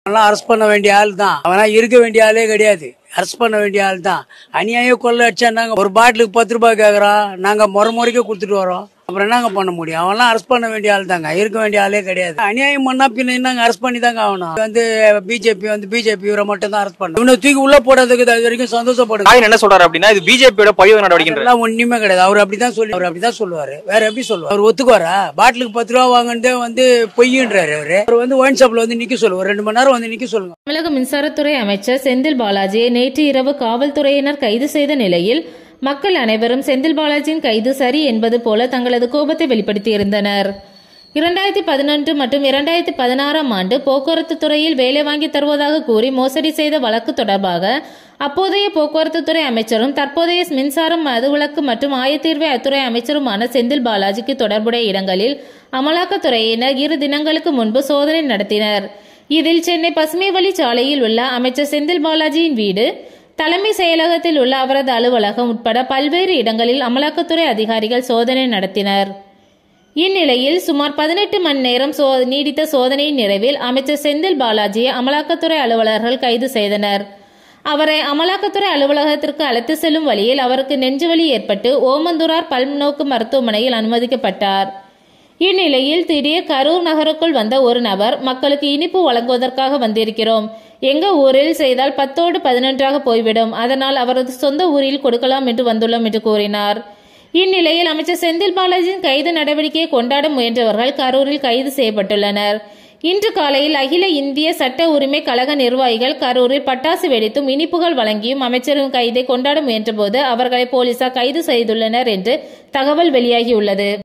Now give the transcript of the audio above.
அவன்லாம் அரெஸ்ட் பண்ண வேண்டிய ஆள் தான் அவனா இருக்க வேண்டிய ஆளே கிடையாது அரெஸ்ட் பண்ண வேண்டிய ஆள் தான் அநியாய கொள்ள அடிச்சாங்க ஒரு பாட்டிலுக்கு பத்து ரூபாய் கேக்குறான் நாங்க முறை முறைக்கு கொடுத்துட்டு வரோம் அப்புறம் என்னங்க பண்ண முடியும் அவன்லாம் அரெஸ்ட் பண்ண வேண்டிய ஆள் தாங்க இருக்க வேண்டிய ஆளே கிடையாது அநியாயம் பண்ணா பின்ன என்னங்க அரெஸ்ட் பண்ணி தாங்க ஆகணும் இது வந்து பிஜேபி வந்து பிஜேபி இவரை மட்டும் தான் அரெஸ்ட் பண்ணணும் இவனை தூக்கி உள்ள போடுறதுக்கு அது வரைக்கும் சந்தோஷப்படுங்க ஸ்டாலின் என்ன சொல்றாரு அப்படின்னா இது பிஜேபியோட பழிவு நடவடிக்கை அதெல்லாம் ஒண்ணுமே கிடையாது அவர் அப்படிதான் சொல்லி அவர் அப்படிதான் சொல்லுவாரு வேற எப்படி சொல்லுவார் அவர் ஒத்துக்குவாரா பாட்டிலுக்கு பத்து ரூபா வாங்கினதே வந்து பொய்யின்றாரு அவரு அவர் வந்து ஒயின் ஷாப்ல வந்து நிக்க சொல்லுவார் ரெண்டு மணி நேரம் வந்து நிக்க சொல்லுங்க தமிழக மின்சாரத்துறை அமைச்சர் செந்தில் பாலாஜியை நேற்று இரவு காவல்துறையினர் கைது செய்த நிலையில் மக்கள் அனைவரும் செந்தில் பாலாஜியின் கைது சரி என்பது போல தங்களது கோபத்தை வெளிப்படுத்தியிருந்தனர் இரண்டாயிரத்தி பதினொன்று மற்றும் இரண்டாயிரத்தி பதினாறாம் ஆண்டு போக்குவரத்து துறையில் வேலை வாங்கி தருவதாக கூறி மோசடி செய்த வழக்கு தொடர்பாக அப்போதைய போக்குவரத்து துறை அமைச்சரும் தற்போதைய மின்சாரம் மதுவிலக்கு மற்றும் ஆயத்தீர்வை அத்துறை அமைச்சருமான செந்தில் பாலாஜிக்கு தொடர்புடைய இடங்களில் அமலாக்கத்துறையினர் இரு தினங்களுக்கு முன்பு சோதனை நடத்தினர் இதில் சென்னை பசுமை வழி சாலையில் உள்ள அமைச்சர் செந்தில் பாலாஜியின் வீடு தலைமை செயலகத்தில் உள்ள அவரது அலுவலகம் உட்பட பல்வேறு இடங்களில் அமலாக்கத்துறை அதிகாரிகள் சோதனை நடத்தினர் இந்நிலையில் சுமார் பதினெட்டு மணி நேரம் சோ நீடித்த சோதனையின் நிறைவில் அமைச்சர் செந்தில் பாலாஜியை அமலாக்கத்துறை அலுவலர்கள் கைது செய்தனர் அவரை அமலாக்கத்துறை அலுவலகத்திற்கு அழைத்து செல்லும் வழியில் அவருக்கு நெஞ்சுவலி ஏற்பட்டு ஓமந்தூரார் பல்நோக்கு மருத்துவமனையில் அனுமதிக்கப்பட்டார் இந்நிலையில் திடீர் கரூர் நகருக்குள் வந்த ஒரு நபர் மக்களுக்கு இனிப்பு வழங்குவதற்காக வந்திருக்கிறோம் எங்க ஊரில் செய்தால் பத்தோடு பதினொன்றாக போய்விடும் அதனால் அவரது சொந்த ஊரில் கொடுக்கலாம் என்று வந்துள்ளோம் என்று கூறினார் இந்நிலையில் அமைச்சர் செந்தில் பாலாஜியின் கைது நடவடிக்கையை கொண்டாட முயன்றவர்கள் கரூரில் கைது செய்யப்பட்டுள்ளனர் இன்று காலையில் அகில இந்திய சட்ட உரிமை கழக நிர்வாகிகள் கரூரில் பட்டாசு வெடித்தும் இனிப்புகள் வழங்கியும் அமைச்சரின் கைதை கொண்டாட முயன்றபோது அவர்களை போலீசார் கைது செய்துள்ளனர் என்று தகவல் வெளியாகியுள்ளது